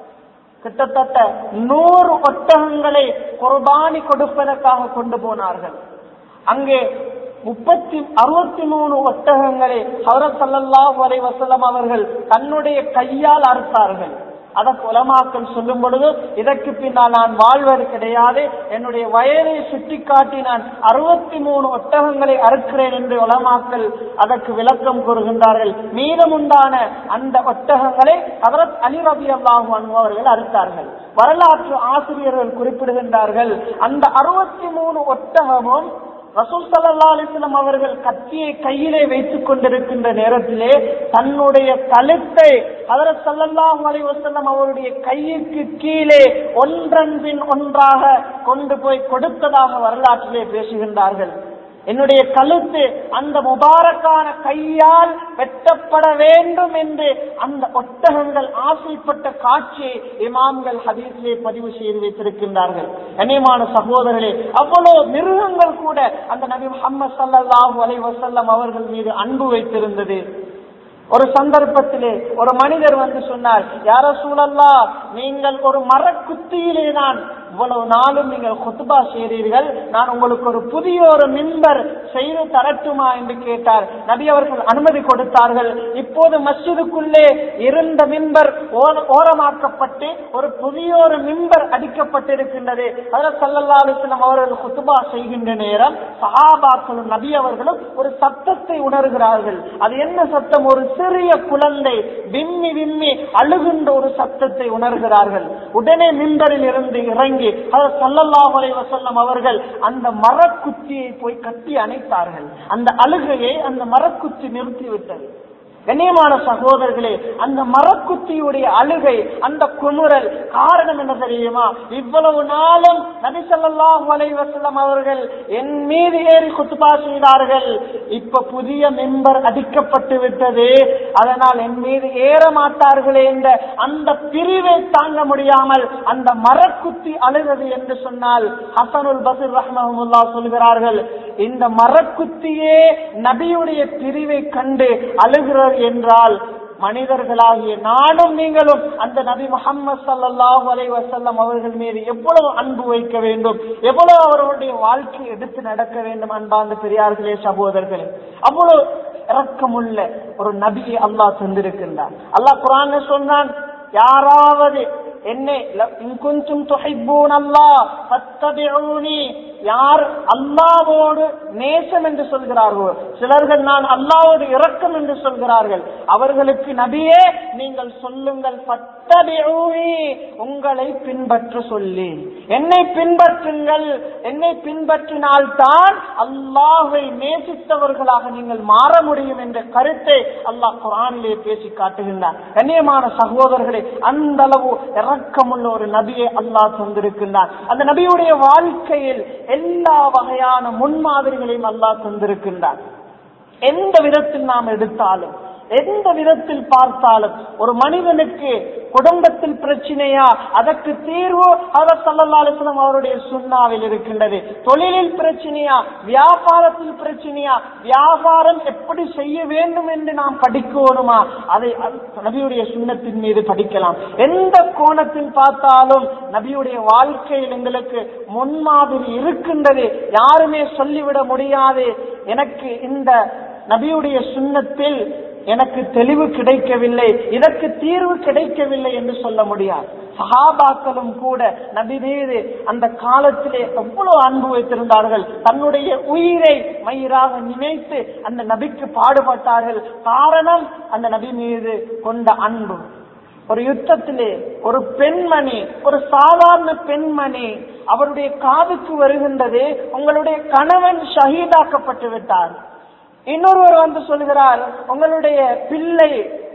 கிட்டத்தட்ட நூறு ஒட்டகங்களை குர்பானி கொடுப்பதற்காக கொண்டு போனார்கள் அங்கே முப்பத்தி அறுபத்தி மூணு ஒட்டகங்களை ஹவரத் சல்லல்லாஹு அலைஹி வஸல்லம் அவர்கள் தன்னுடைய கையால் அறுத்தார்கள் அதற்கு உலமாக்கள் சொல்லும் பொழுது இதற்கு பின்னால் நான் வாழ்வது கிடையாது என்னுடைய வயதை சுட்டிக்காட்டி நான் அறுபத்தி மூணு ஒட்டகங்களை அறுக்கிறேன் என்று உலமாக்கள் அதற்கு விளக்கம் கூறுகின்றார்கள் மீதமுண்டான அந்த ஒட்டகங்களை ஹதரத் அலி ரபி அல்லாஹு அவர்கள் அறுத்தார்கள் வரலாற்று ஆசிரியர்கள் குறிப்பிடுகின்றார்கள் அந்த அறுபத்தி மூணு ஒட்டகமும் ரசூல் சல்லா அலிஸ்லாம் அவர்கள் கத்தியை கையிலே வைத்துக் கொண்டிருக்கின்ற நேரத்திலே தன்னுடைய கழுத்தை அதர் சல்லல்லாஹு அலி வசல்லம் அவருடைய கையிற்கு கீழே ஒன்றன் பின் ஒன்றாக கொண்டு போய் கொடுத்ததாக வரலாற்றிலே பேசுகின்றார்கள் என்னுடைய கழுத்து அந்த முபாரக்கான கையால் வெட்டப்பட வேண்டும் என்று அந்த ஒட்டகங்கள் ஆசைப்பட்ட காட்சியை இமாம்கள் ஹதீஸிலே பதிவு செய்து வைத்திருக்கின்றார்கள் கண்ணியமான சகோதரர்களே அவ்வளவு மிருகங்கள் கூட அந்த நபி முகமது சல்லல்லாஹு அலைஹி வஸல்லம் அவர்கள் மீது அன்பு வைத்திருந்தது ஒரு சந்தர்ப்பத்திலே ஒரு மனிதர் வந்து சொன்னார் யார சூழல்லா நீங்கள் ஒரு மரக்குத்தியிலே நான் இவ்வளவு நாளும் நீங்கள் குத்துபா செய்தீர்கள் நான் உங்களுக்கு ஒரு புதிய ஒரு மின்பர் செய்து தரட்டுமா என்று கேட்டார் நபி அவர்கள் அனுமதி கொடுத்தார்கள் இப்போது மஸ்ஜிதுக்குள்ளே இருந்த மின்பர் ஓரமாக்கப்பட்டு ஒரு புதிய ஒரு மின்பர் அடிக்கப்பட்டிருக்கின்றது அதில் சல்லல்லா அலிஸ்லாம் அவர்கள் குத்துபா செய்கின்ற நேரம் சஹாபாக்களும் நபி அவர்களும் ஒரு சத்தத்தை உணர்கிறார்கள் அது என்ன சத்தம் ஒரு சிறிய குழந்தை விம்மி விம்மி அழுகின்ற ஒரு சத்தத்தை உணர்கிறார்கள் உடனே மின்பரில் இருந்து இறங்கி அவர் சல்லல்லாஹலை வசல்லம் அவர்கள் அந்த மரக்குத்தியை போய் கட்டி அணைத்தார்கள் அந்த அழுகையை அந்த மரக்குத்தி நிறுத்திவிட்டது கண்ணியமான சகோதரர்களே அந்த மரக்குத்தியுடைய அழுகை அந்த குமுறல் காரணம் என்ன தெரியுமா இவ்வளவு நாளும் நபி ஸல்லல்லாஹு அலைஹி வஸல்லம் அவர்கள் என் மீது ஏறி குத்துபா செய்தார்கள் இப்ப புதிய மெம்பர் அடிக்கப்பட்டு விட்டது அதனால் என் மீது ஏற மாட்டார்களே என்ற அந்த பிரிவை தாங்க முடியாமல் அந்த மரக்குத்தி அழுகிறது என்று சொன்னால் ஹசனுல் பசீர் ரஹ்மஹமுல்லா சொல்கிறார்கள் இந்த மரக்குத்தியே நபியுடைய பிரிவை கண்டு அழுகிறது என்றால் மனிதர்களாகிய நானும் நீங்களும் அந்த நபி முகமது சல்லாஹூ அலை வசல்லம் அவர்கள் மீது எவ்வளவு அன்பு வைக்க வேண்டும் எவ்வளவு அவர்களுடைய வாழ்க்கை எடுத்து நடக்க வேண்டும் அன்பார்ந்த பெரியார்களே சகோதரர்களே அவ்வளவு இரக்கமுள்ள ஒரு நபியை அல்லாஹ் தந்திருக்கின்றார் அல்லாஹ் குரான் சொன்னான் யாராவது என்னை கொஞ்சம் துகைப்பூன் அல்லா பத்தபிஊனி யார் அல்லாவோடு நேசம் என்று சொல்கிறார்களோ சிலர்கள் நான் அல்லாவோடு இரக்கம் என்று சொல்கிறார்கள் அவர்களுக்கு நபியே நீங்கள் சொல்லுங்கள் பத்தபிஊனி உங்களை பின்பற்ற சொல்லி என்னை பின்பற்றுங்கள் என்னை பின்பற்றினால்தான் அல்லாஹை நேசித்தவர்களாக நீங்கள் மாற முடியும் என்ற கருத்தை அல்லாஹ் குரானிலே பேசி காட்டுகின்றார் கண்ணியமான சகோதரர்களே அந்த அளவு இரக்கமுள்ள ஒரு நபியை அல்லாஹ் தந்திருக்கின்றார் அந்த நபியுடைய வாழ்க்கையில் எல்லா வகையான முன்மாதிரிகளையும் அல்லாஹ் தந்திருக்கின்றார் எந்த விதத்தில் நாம் எடுத்தாலும் எந்த விதத்தில் பார்த்தாலும் ஒரு மனிதனுக்கு குடும்பத்தில் பிரச்சனையா அதற்கு தீர்வு அவர் சல்லல்லாஸ்லம் அவருடைய சுண்ணாவில் இருக்கின்றது தொழிலில் பிரச்சனையா வியாபாரத்தில் பிரச்சனையா வியாபாரம் எப்படி செய்ய வேண்டும் என்று நாம் படிக்கணுமா அதை நபியுடைய சுண்ணத்தின் மீது படிக்கலாம் எந்த கோணத்தில் பார்த்தாலும் நபியுடைய வாழ்க்கையில் எங்களுக்கு முன்மாதிரி இருக்கின்றது யாருமே சொல்லிவிட முடியாது எனக்கு இந்த நபியுடைய சுண்ணத்தில் எனக்கு தெளிவு கிடைக்கவில்லை இதற்கு தீர்வு கிடைக்கவில்லை என்று சொல்ல முடியாது சஹாபாக்களும் கூட நபி மீது அந்த காலத்திலே எவ்வளவு அன்பு வைத்திருந்தார்கள் தன்னுடைய உயிரை மயிராக நினைத்து அந்த நபிக்கு பாடுபட்டார்கள் காரணம் அந்த நபி மீது கொண்ட அன்பு ஒரு யுத்தத்திலே ஒரு பெண்மணி ஒரு சாதாரண பெண்மணி அவருடைய காதுக்கு வருகின்றது உங்களுடைய கணவன் ஷஹீதாக்கப்பட்டு விட்டார் இன்னொருவர் வந்து சொல்கிறார் உங்களுடைய பிள்ளை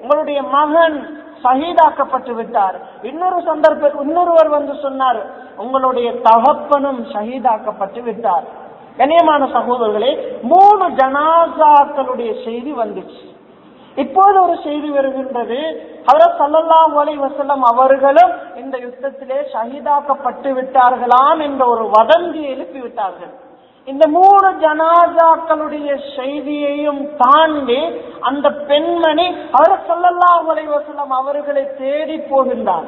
உங்களுடைய மகன் ஷஹீதாக்கப்பட்டு விட்டார் இன்னொரு சந்தர்ப்ப இன்னொருவர் வந்து சொன்னார் உங்களுடைய தகப்பனும் ஷஹீதாக்கப்பட்டு விட்டார் கண்ணியமான சகோதரர்களே மூணு ஜனாசாக்களுடைய செய்தி வந்துச்சு இப்போது ஒரு செய்தி வருகின்றது அவர் சல்லல்லாஹு அலைஹி வஸல்லம் அவர்களும் இந்த யுத்தத்திலே ஷஹீதாக்கப்பட்டு விட்டார்களாம் என்ற ஒரு வதந்தி எழுப்பி விட்டார்கள் இந்த மூணு ஜனாசாக்களுடைய செய்தியையும் தாண்டி அந்த பெண்மணி அவர் சல்லல்லாஹு அலைஹி வஸல்லம் அவர்களை தேடி போகின்றார்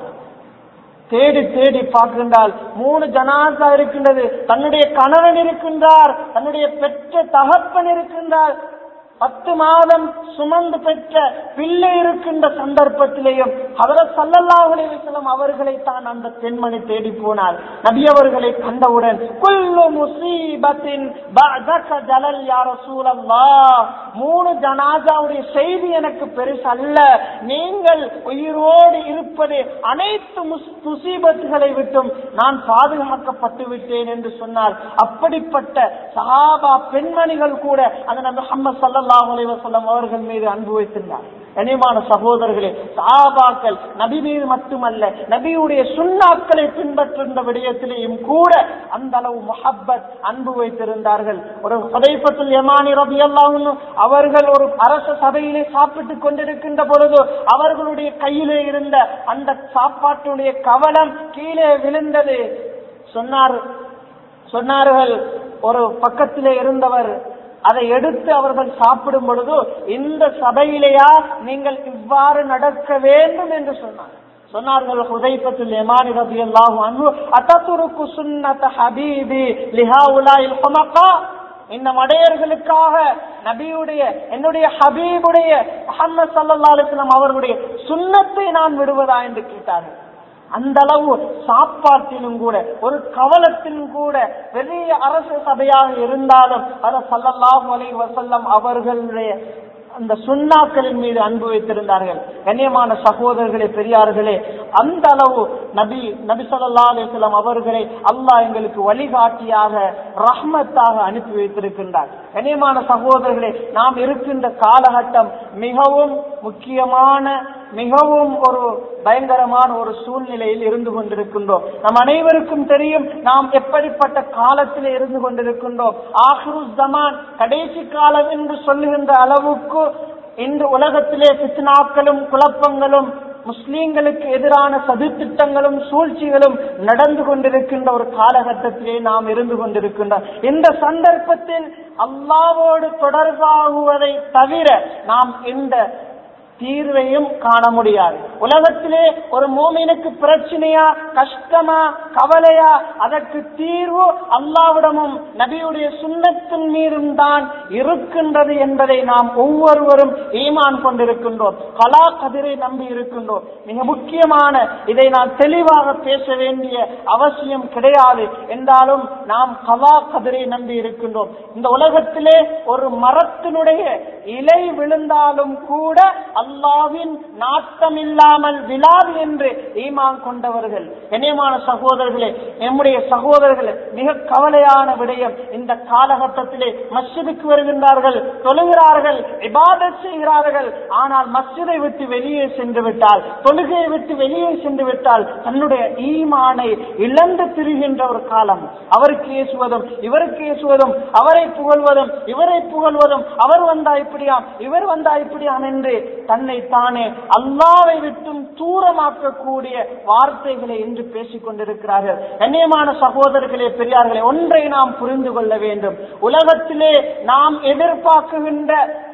தேடி தேடி பார்க்கின்றால் மூணு ஜனாசா இருக்கின்றது தன்னுடைய கணவன் இருக்கின்றார் தன்னுடைய பெற்ற தகப்பன் இருக்கின்றார் பத்து மாதம் சுமந்து பெற்ற பிள்ளை இருக்கின்ற சந்தர்ப்பத்திலேயும் ஹதரத் ஸல்லல்லாஹு அலைஹி வஸல்லம் அவர்களை தான் அந்த பெண்மணி தேடி போனார் நபி அவர்களை கண்டவுடன் குல்லு முசீபத்தின் பஅதக ஜலல் யா ரசூலல்லாஹ் மூணு ஜனாசாவுடைய செய்தி எனக்கு பெருசு அல்ல நீங்கள் உயிரோடு இருப்பது அனைத்து முஸ்- முசீபத்துகளை விட்டும் நான் பாதுகாக்கப்பட்டு விட்டேன் என்று சொன்னார் அப்படிப்பட்ட சஹாபா பெண்மணிகள் கூட அந்த நபி முஹம்மது ஸல்லல்லாஹு அலைஹி வஸல்லம் அவர்கள் மீது அன்பு வைத்திருந்தார் கனிமான சகோதரர்களே சஹாபாக்கள் நபி மீது மட்டுமல்ல நபியுடைய சுண்ணாக்களை பின்பற்றுகின்ற விடயத்திலேயும் கூட அந்த அளவு முஹப்பத் அன்பு வைத்திருந்தார்கள் ஒரு ஹுதைஃபத்துல் யமானி ரபியல்லாஹு அன்ஹு அவர்கள் ஒரு அரச சபையிலே சாப்பிட்டுக் கொண்டிருக்கின்ற பொழுது அவர்களுடைய கையிலே இருந்த அந்த சாப்பாட்டுடைய கவலம் கீழே விழுந்தது சொன்னார் சொன்னார்கள் ஒரு பக்கத்திலே இருந்தவர் அதை எடுத்து அவர்கள் சாப்பிடும் பொழுது இந்த சபையிலேயா நீங்கள் இவ்வாறு நடக்க வேண்டும் என்று சொன்னார் சொன்னார்கள் ஹுதைபத்துல் யமானி ரலியல்லாஹு அன்ஹு அத்ததுருக்கு சுன்னத ஹபீபி லிஹாஉலாயில் ஹுமகா இந்த மடையர்களுக்காக நபியுடைய என்னுடைய ஹபீபுடைய முஹம்மது ஸல்லல்லாஹு அலைஹி வஸல்லம் அவர்களுடைய சுன்னத்தை நான் விடுவதா என்று கேட்டார்கள் அந்த அளவு சாப்பாட்டிலும் கூட ஒரு கவலத்திலும் கூட பெரிய அரசு சபையாக இருந்தாலும் அத சல்லல்லாஹு அலைஹி வஸல்லம் அவர்களுடைய அந்த சுண்ணாக்களின் மீது அன்பு வைத்திருந்தார்கள் கண்ணியமான சகோதரர்களே பெரியார்களே அந்த அளவு நபி நபி ஸல்லல்லாஹு அலைஹி வஸல்லம் அவர்களை அல்லாஹ் எங்களுக்கு வழிகாட்டியாக ரஹ்மத்தாக அனுப்பி வைத்திருக்கின்றார் கண்ணியமான சகோதரர்களே நாம் இருக்கின்ற காலகட்டம் மிகவும் முக்கியமான மிகவும் ஒரு பயங்கரமான ஒரு சூழ்நிலையில் இருந்து கொண்டிருக்கின்றோம் நம் அனைவருக்கும் தெரியும் நாம் எப்படிப்பட்ட காலத்தில் இருந்து கொண்டிருக்கின்றோம் ஆஹ்ரு ஜமான் கடைசி காலம் என்று சொல்லுகின்ற அளவுக்கு இன்று உலகத்திலே பித்னாக்களும் குழப்பங்களும் முஸ்லீம்களுக்கு எதிரான சதித்திட்டங்களும் சூழ்ச்சிகளும் நடந்து கொண்டிருக்கின்ற ஒரு காலகட்டத்திலே நாம் இருந்து கொண்டிருக்கின்றோம் இந்த சந்தர்ப்பத்தில் அல்லாவோடு தொடர்பாகுவதை தவிர நாம் இந்த தீர்வையும் காண முடியாது உலகத்திலே ஒரு மூமினுக்கு பிரச்சனையா கஷ்டமா கவலையா அதற்கு தீர்வு அல்லாவிடமும் நபியுடைய சுண்ணத்தின் மீதும் தான் இருக்கின்றது என்பதை நாம் ஒவ்வொருவரும் ஈமான் கொண்டிருக்கின்றோம் கலா கதிரை நம்பி இருக்கின்றோம் மிக முக்கியமான இதை நான் தெளிவாக பேச வேண்டிய அவசியம் கிடையாது என்றாலும் நாம் கலா கதிரை நம்பி இருக்கின்றோம் இந்த உலகத்திலே ஒரு மரத்தினுடைய இலை விழுந்தாலும் கூட அல்லாவின் நாட்டம் இல்லாமல் விழாது என்று ஈமான் கொண்டவர்கள் கண்ணியமான சகோதரர்களே நம்முடைய சகோதரர்கள் மிக கவலையான விடயம் இந்த காலகட்டத்திலே மஸ்ஜிதுக்கு வருகின்றார்கள் தொழுகிறார்கள் இபாதத் செய்கிறார்கள் ஆனால் மஸ்ஜிதை விட்டு வெளியே சென்று விட்டால் தொழுகையை விட்டு வெளியே சென்று விட்டால் தன்னுடைய ஈமானை இழந்து திரிகின்ற ஒரு காலம் அவருக்கு ஏசுவதும் இவருக்கு ஏசுவதும் அவரை புகழ்வதும் இவரை புகழ்வதும் அவர் வந்தா இப்படியாம் இவர் வந்தா இப்படியாம் என்று தன்னை தானே அல்லாவை விட்டும் தூரமாக்கக்கூடிய வார்த்தைகளை என்று பேசிக் கொண்டிருக்கிறார்கள் கண்ணியமான சகோதரர்களே பெரியார்களே ஒன்றை நாம் புரிந்து கொள்ள வேண்டும் உலகத்திலே நாம் எதிர்பார்க்குகின்ற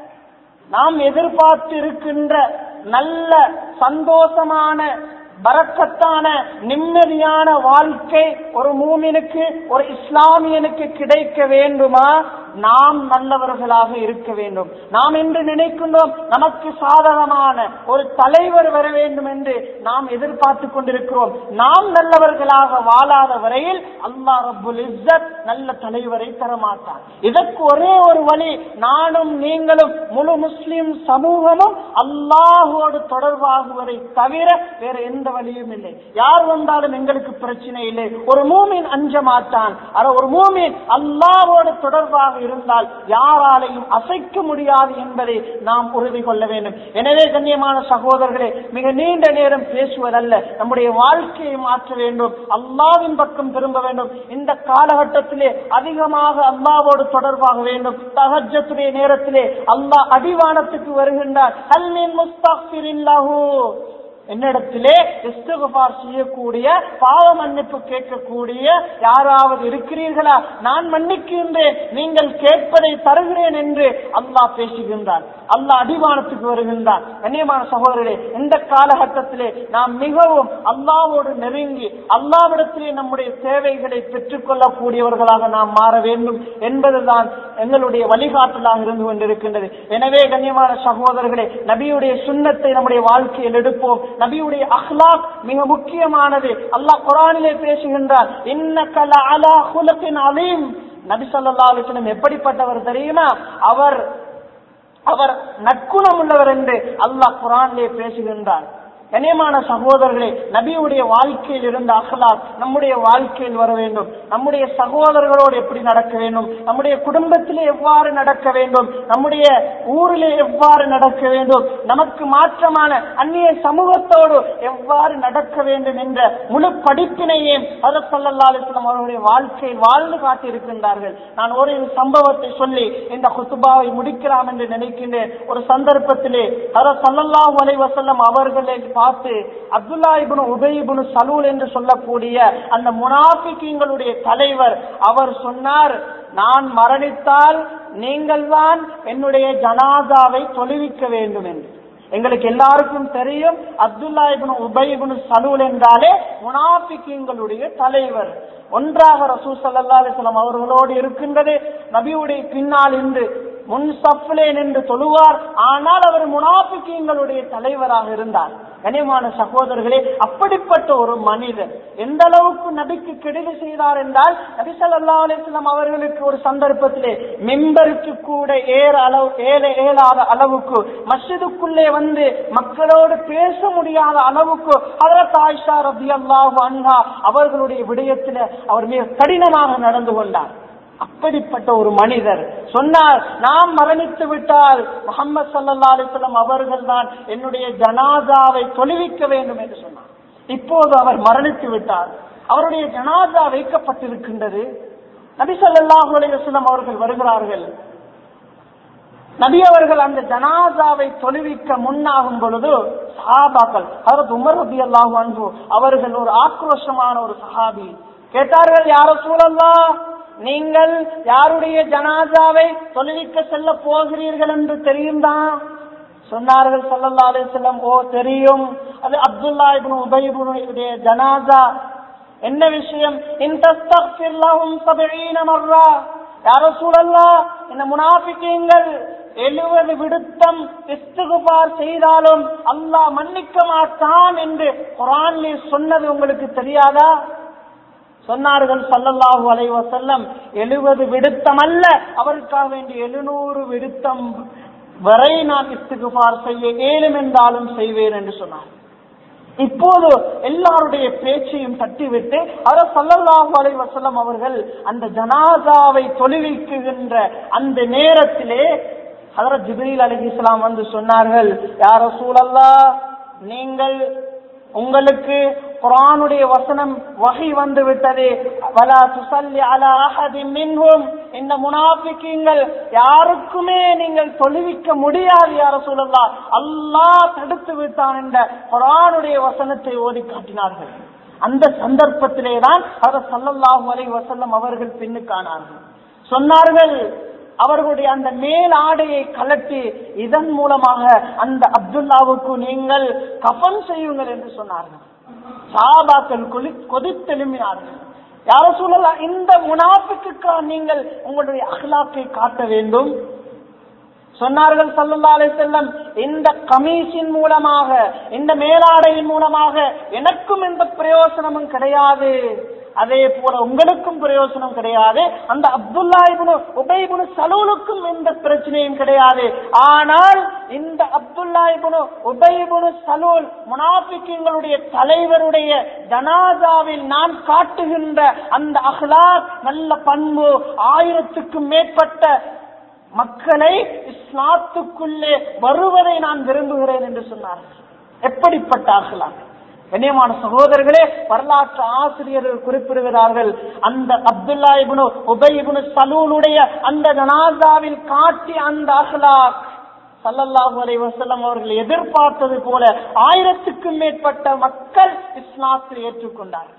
நாம் எதிர்பார்த்து இருக்கின்ற நல்ல சந்தோஷமான பரக்கத்தான நிம்மதியான வாழ்க்கை ஒரு மூமினுக்கு ஒரு இஸ்லாமியனுக்கு கிடைக்க வேண்டுமா நாம் நல்லவர்களாக இருக்க வேண்டும் நாம் என்று நினைக்கின்றோம் நமக்கு சாதகமான ஒரு தலைவர் வர வேண்டும் என்று நாம் எதிர்பார்த்து கொண்டிருக்கிறோம் நாம் நல்லவர்களாக வாழாத வரையில் அல்லாஹ் ரப்புல் இஸ்ஸத் நல்ல தலைவரை தரமாட்டார் இதற்கு ஒரே ஒரு வழி நானும் நீங்களும் முழு முஸ்லிம் சமூகமும் அல்லாஹோடு தொடர்பாகுவதை தவிர வேற எந்த வழியும் இல்லை யார் வந்தாலும் எங்களுக்கு பிரச்சனை இல்லை ஒரு மூமின் அஞ்ச மாட்டான் ஆனா ஒரு மூமின் அல்லாஹோடு தொடர்பாக இருந்தால் யாராலையும் அசைக்க முடியாது என்பதை நாம் உறுதி கொள்ள வேண்டும் எனவே கண்ணியமான சகோதரர்களே மிக நீண்ட நேரம் பேசுவதல்ல நம்முடைய வாழ்க்கையை மாற்ற வேண்டும் அல்லாவின் பக்கம் திரும்ப வேண்டும் இந்த காலகட்டத்திலே அதிகமாக அல்லாவோடு தொடர்பாக வேண்டும் தகஜத்துடைய நேரத்திலே அல்லாஹ் அடிவானத்துக்கு வருகின்றார் அல்மின் முஸ்தக்ஃபிரில்லாஹு என்னிடத்திலே இஸ்திகுபார் செய்யக்கூடிய பாவ மன்னிப்பு கேட்கக்கூடிய யாராவது இருக்கிறீர்களா நான் மன்னிக்கின்றேன் நீங்கள் கேட்பதை தருகிறேன் என்று அல்லாஹ் பேசுகின்றான் அல்லாஹ் அடிவானத்துக்கு வருகின்றான் கண்ணியமான சகோதரர்களே இந்த காலகட்டத்திலே நாம் மிகவும் அல்லாவோடு நெருங்கி அல்லாவிடத்திலே நம்முடைய தேவைகளை பெற்றுக் கொள்ளக்கூடியவர்களாக நாம் மாற வேண்டும் என்பதுதான் எங்களுடைய வழிகாட்டலாக இருந்து கொண்டிருக்கின்றது எனவே கண்ணியமான சகோதரர்களே நபியுடைய சுண்ணத்தை நம்முடைய வாழ்க்கையில் எடுப்போம் நபியுடைய அஹ்லாக் மிக முக்கியமானது அல்லாஹ் குரானிலே பேசுகின்றார் இன்னக்கல அலா குலத்தின் அலீம் நபி சொல்லா அலிஸ்லம் எப்படிப்பட்டவர் தெரியுமா அவர் அவர் நற்குணம் உள்ளவர் என்று அல்லாஹ் குரானிலே பேசுகின்றார் கண்ணியமான சகோதரர்களே நபியுடைய வாழ்க்கையில் இருந்த அகலாக் நம்முடைய வாழ்க்கையில் வர வேண்டும் நம்முடைய சகோதரர்களோடு எப்படி நடக்க வேண்டும் நம்முடைய குடும்பத்திலே எவ்வாறு நடக்க வேண்டும் நம்முடைய ஊரிலே எவ்வாறு நடக்க வேண்டும் நமக்கு மாற்றமான அந்நிய சமூகத்தோடு எவ்வாறு நடக்க வேண்டும் என்ற முழு படிப்பினையே அதற்கல்லா அலிஸ்லாம் அவருடைய வாழ்க்கையில் வாழ்ந்து காட்டியிருக்கின்றார்கள் நான் ஒரு சம்பவத்தை சொல்லி இந்த குத்துபாவை முடிக்கலாம் என்று நினைக்கின்றேன் ஒரு சந்தர்ப்பத்திலே அதர் சல்லல்லாஹு அலைஹி வஸல்லம் அவர்களை பார்த்து அப்துல்லா இப்னு உபை இப்னு சலூல் என்று சொல்லக்கூடிய அந்த முனாஃபிகீங்களுடைய தலைவர் அவர் சொன்னார் நான் மரணித்தால் நீங்கள் தான் என்னுடைய ஜனாதாவை தொழுவிக்க வேண்டும் என்று எங்களுக்கு எல்லாருக்கும் தெரியும் அப்துல்லா இப்னு உபை இப்னு சலூல் என்றாலே முனாஃபிகீங்களுடைய தலைவர் ஒன்றாக ரசூ சல்லா அலிஸ்லாம் அவர்களோடு இருக்கின்றது நபியுடைய பின்னால் இன்று முன் சஃப்லே நின்று தொழுவார் ஆனால் அவர் முனாபிக்கீங்களுடைய தலைவராக இருந்தார் கனியமான சகோதரர்களே அப்படிப்பட்ட ஒரு மனிதர் எந்த அளவுக்கு நபிக்கு கெடுதி செய்தார் என்றால் நபி சல்லா அலிஸ்லாம் அவர்களுக்கு ஒரு சந்தர்ப்பத்திலே மெம்பருக்கு கூட ஏற அளவு ஏற இயலாத அளவுக்கு மஸ்ஜிதுக்குள்ளே வந்து மக்களோடு பேச முடியாத அளவுக்கு அதற்கு ஆயிஷா ரபி அல்லாஹு அன்ஹா அவர்களுடைய விடயத்தில் அவர் மிக கடினமாக நடந்து கொண்டார் அப்படிப்பட்ட ஒரு மனிதர் சொன்னார் நாம் மரணித்து விட்டால் முகமது சல்லா அலிஸ்லாம் அவர்கள் தான் என்னுடைய ஜனாதாவை தொழுவிக்க வேண்டும் என்று சொன்னார் இப்போது அவர் மரணித்து விட்டார் அவருடைய ஜனாதா வைக்கப்பட்டிருக்கின்றது நபி சல்லாஹூ அலிவசலம் அவர்கள் வருகிறார்கள் நபி அவர்கள் அந்த ஜனாதாவை தொழுவிக்க முன்னாகும் பொழுது சஹாபாக்கள் அதாவது உமர் ரபி அல்லாஹு அன்பு அவர்கள் ஒரு ஆக்ரோஷமான ஒரு சஹாபி கேட்டார்கள் யார சூழல்லா நீங்கள் யாருடைய ஜனாதாவை தொழுவிக்க செல்ல போகிறீர்கள் என்று தெரியும் தான் சொன்னார்கள் சல்லல்லா அலிஸ்லம் ஓ தெரியும் அது அப்துல்லா இப்னு உபயிபுடைய ஜனாதா என்ன விஷயம் இன்தஸ்தக்ஃபிர்லஹும் சபீன மர்ரா யார சூழல்லா இந்த முனாஃபிக்கீங்கள் எழுபது விடுத்தம் இஸ்துகுபார் செய்தாலும் அல்லாஹ் மன்னிக்க மாட்டான் என்று குரான்லே சொன்னது உங்களுக்கு தெரியாதா சொன்னார்கள் சல்லல்லாஹு அலைஹி வஸல்லம் எழுபது விடுத்தம் அல்ல அவருக்காக வேண்டிய எழுநூறு விடுத்தம் வரை நான் இஸ்துகுபார் செய்ய ஏழும் என்றாலும் செய்வேன் என்று சொன்னார் இப்போது எல்லாருடைய பேச்சையும் தட்டிவிட்டு அவர் சல்லல்லாஹு அலைஹி வஸல்லம் அவர்கள் அந்த ஜனாதாவை தொழுவிக்குகின்ற அந்த நேரத்திலே ஹதரத் ஜிப்ரீல் அலைஹிஸ்ஸலாம் வந்து சொன்னார்கள் யார் ரசூலல்லா நீங்கள் உங்களுக்கு குரானுடைய வசனம் வகை வந்து விட்டது வலா துசல்லி அலா அஹதின் மின்ஹும் இந்த முனாஃபிக்கீங்கள் யாருக்குமே நீங்கள் தொழுவிக்க முடியாது யார சொல்லலாம் அல்லாஹ் தடுத்து விட்டான் என்ற குரானுடைய வசனத்தை ஓதி காட்டினார்கள் அந்த சந்தர்ப்பத்திலே தான் அவர் சல்லல்லாஹு அலைஹி வஸல்லம் அவர்கள் பின்னுக்கானார்கள் சொன்னார்கள் அவர்களுடைய அந்த மேல் ஆடையை கலட்டி இதன் மூலமாக அந்த அப்துல்லாவுக்கு நீங்கள் கஃன் செய்யுங்கள் என்று சொன்னார்கள் சாபாக்கள் கொலி கொதித்தெழுமினார்கள் யார சொல்லலாம் இந்த முனாஃபிக்குக்கா நீங்கள் உங்களுடைய அகலாக்கை காட்ட வேண்டும் சொன்னார்கள் சல்லல்லா அலை செல்லம் இந்த கமீஷின் மூலமாக இந்த மேலாடையின் மூலமாக எனக்கும் எந்த பிரயோசனமும் கிடையாது அதே போல உங்களுக்கும் பிரயோசனம் கிடையாது அந்த அப்துல்லா இபுனு உபைபுனு சலூலுக்கும் எந்த பிரச்சனை பிரச்சனையும் கிடையாது ஆனால் இந்த அப்துல்லா இபுனு உபயபுனு சலூல் முனாபிக்குங்களுடைய தலைவருடைய ஜனாதாவில் நான் காட்டுகின்ற அந்த அஹ்லாக் நல்ல பண்பு ஆயிரத்துக்கும் மேற்பட்ட மக்களை இஸ்லாத்துக்குள்ளே வருவதை நான் விரும்புகிறேன் என்று சொன்னார்கள் எப்படிப்பட்ட அஹ்லாக் கண்ணியமான சகோதரர்களே வரலாற்று ஆசிரியர்கள் குறிப்பிடுகிறார்கள் அந்த அப்துல்லா இபுனு உபயிபுனு சலூனுடைய அந்த ஜனாதாவில் காட்டி அந்த அஹ்லாக் சல்லல்லாஹு அலைஹி வஸல்லம் அவர்கள் எதிர்பார்த்தது போல ஆயிரத்துக்கும் மேற்பட்ட மக்கள் இஸ்லாத்தில் ஏற்றுக்கொண்டார்கள்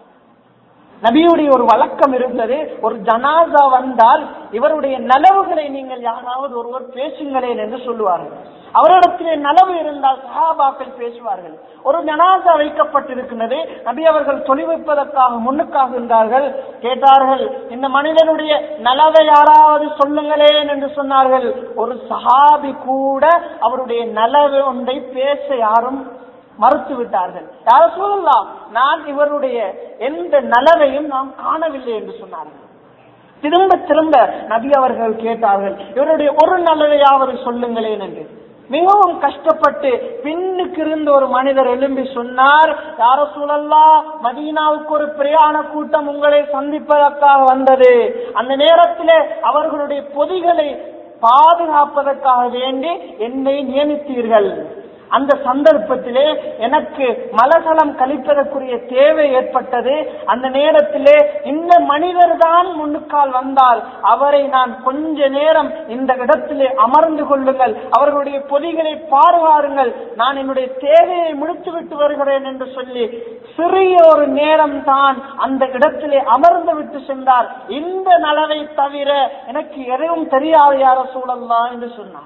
நபியுடைய ஒரு வழக்கம் இருந்தது ஒரு ஜனாசா வந்தால் இவருடைய நலவுகளை நீங்கள் யாராவது ஒருவர் பேசுங்களேன் என்று சொல்லுவார்கள் அவரிடத்திலே நலவு இருந்தால் சஹாபாக்கள் பேசுவார்கள் ஒரு ஜனாசா வைக்கப்பட்டிருக்கிறது நபி அவர்கள் தொழில்வைப்பதற்காக முன்னுக்காகின்றார்கள் கேட்டார்கள் இந்த மனிதனுடைய நலவை யாராவது சொல்லுங்களேன் என்று சொன்னார்கள் ஒரு சஹாபி கூட அவருடைய நலவு ஒன்றை பேச யாரும் மறுத்து விட்டார்கள் யார சொல்லலாம் நான் இவருடைய எந்த நலவையும் நாம் காணவில்லை என்று சொன்னார்கள் திரும்ப திரும்ப நபி அவர்கள் கேட்டார்கள் இவருடைய ஒரு நலவையாவது சொல்லுங்களேன் என்று மிகவும் கஷ்டப்பட்டு பின்னுக்கு இருந்த ஒரு மனிதர் எழும்பி சொன்னார் யார சூழல்லா மதீனாவுக்கு ஒரு பிரயாண கூட்டம் உங்களை சந்திப்பதற்காக வந்தது அந்த நேரத்திலே அவர்களுடைய பொதிகளை பாதுகாப்பதற்காக வேண்டி என்னை நியமித்தீர்கள் அந்த சந்தர்ப்பத்திலே எனக்கு மலசலம் கழிப்பதற்குரிய தேவை ஏற்பட்டது அந்த நேரத்திலே இந்த மனிதர் தான் முன்னுக்கால் வந்தால் அவரை நான் கொஞ்ச நேரம் இந்த இடத்திலே அமர்ந்து கொள்ளுங்கள் அவர்களுடைய பொதிகளை பாருவாருங்கள் நான் என்னுடைய தேவையை முடித்துவிட்டு வருகிறேன் என்று சொல்லி சிறிய ஒரு நேரம் தான் அந்த இடத்திலே அமர்ந்து விட்டு சென்றார் இந்த நலவை தவிர எனக்கு எதுவும் தெரியாது யார சூழல்லாம் என்று சொன்னார்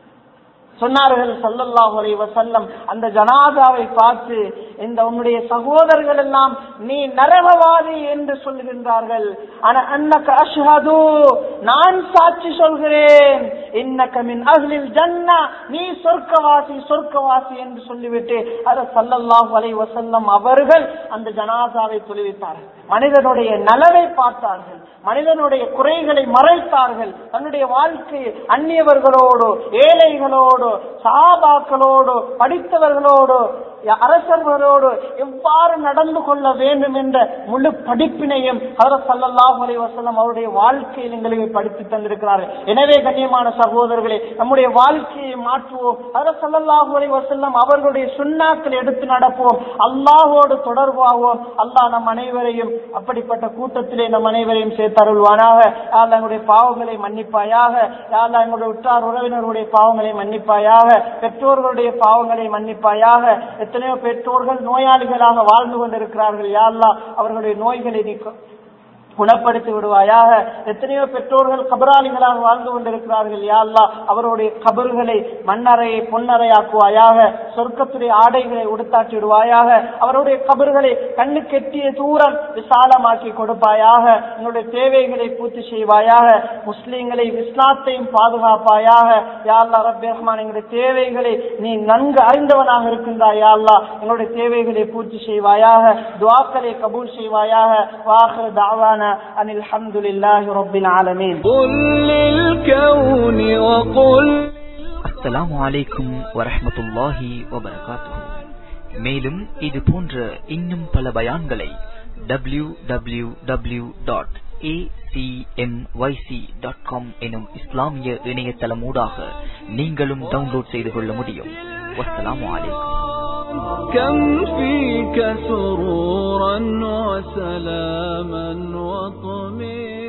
சொன்னார்கள் சல்லல்லாஹு அலைஹி வஸல்லம் அந்த ஜனாதாவை பார்த்து இந்த உன்னுடைய சகோதரர்கள் எல்லாம் நீ நரகவாதி என்று சொல்லுகின்றார்கள் ஆனா அன்னக அஷ்ஹது நான் சாட்சி சொல்கிறேன் இன்னக மின் அஹ்லில் ஜன்னா நீ சொர்க்கவாசி சொர்க்கவாசி என்று சொல்லிவிட்டு அத சல்லல்லாஹு அலைஹி வஸல்லம் அவர்கள் அந்த ஜனாதாவை தொழுவித்தார்கள் மனிதனுடைய நலவை பார்த்தார்கள் மனிதனுடைய குறைகளை மறைத்தார்கள் தன்னுடைய வாழ்க்கையை அந்நியவர்களோடு ஏழைகளோடு சாபாக்களோடு படித்தவர்களோடு அரசர்களோடு எவ்வாறு நடந்து கொள்ள வேண்டும் என்ற முழு படிப்பினையும் அவர் சல்லல்லாஹு அலைஹி வஸல்லம் அவருடைய வாழ்க்கையில் எங்களுக்கு படித்து தந்திருக்கிறார்கள் எனவே கண்ணியமான சகோதரர்களே நம்முடைய வாழ்க்கையை மாற்றுவோம் அவர் சல்லல்லாஹு அலைஹி வஸல்லம் அவர்களுடைய சுண்ணாக்கள் எடுத்து நடப்போம் அல்லாஹோடு தொடர்பாவோம் அல்லாஹ் நம் அனைவரையும் அப்படிப்பட்ட கூட்டத்திலே நம் அனைவரையும் சேர்த்தருள்வானாக யாழ்லா எங்களுடைய பாவங்களை மன்னிப்பாயாக யாழ்லா எங்களுடைய உற்றார் உறவினருடைய பாவங்களை மன்னிப்பாயாக பெற்றோர்களுடைய பாவங்களை மன்னிப்பாயாக எத்தனையோ பெற்றோர்கள் நோயாளிகளாக வாழ்ந்து கொண்டிருக்கிறார்கள் யாழ்லா அவர்களுடைய நோய்களை நீக்கும் குணப்படுத்தி விடுவாயாக எத்தனையோ பெற்றோர்கள் கபராளிகளாக வாழ்ந்து கொண்டிருக்கிறார்கள் யாழ்லா அவருடைய கபர்களை மண்ணறையை பொன்னறையாக்குவாயாக சொர்க்கத்துடைய ஆடைகளை உடுத்தாக்கி விடுவாயாக அவருடைய கபர்களை கண்ணு கெட்டிய தூரம் விசாலமாக்கி கொடுப்பாயாக எங்களுடைய தேவைகளை பூர்த்தி செய்வாயாக முஸ்லீம்களை இஸ்லாத்தையும் பாதுகாப்பாயாக யாழ்லா ரப் ரஹ்மான் எங்களுடைய தேவைகளை நீ நன்கு அறிந்தவனாக இருக்கின்றாய் யாழ்லா எங்களுடைய தேவைகளை பூர்த்தி செய்வாயாக துவாக்களை கபூல் செய்வாயாக வாஹர் தாவான أن الحمد لله رب العالمين قل للكون وقل அஸ்ஸலாமு அலைக்கும் வரஹ்மத்துல்லாஹி வபரகாத்துஹு மேலும் இது போன்ற இன்னும் பல பயான்களை W W W dot dot com எனும் இஸ்லாமிய இணையதளமூடாக நீங்களும் டவுன்லோட் செய்து கொள்ள முடியும் வஸ்ஸலாமு அலைக்கும் كم فيك سرورا وسلاما وطمئنا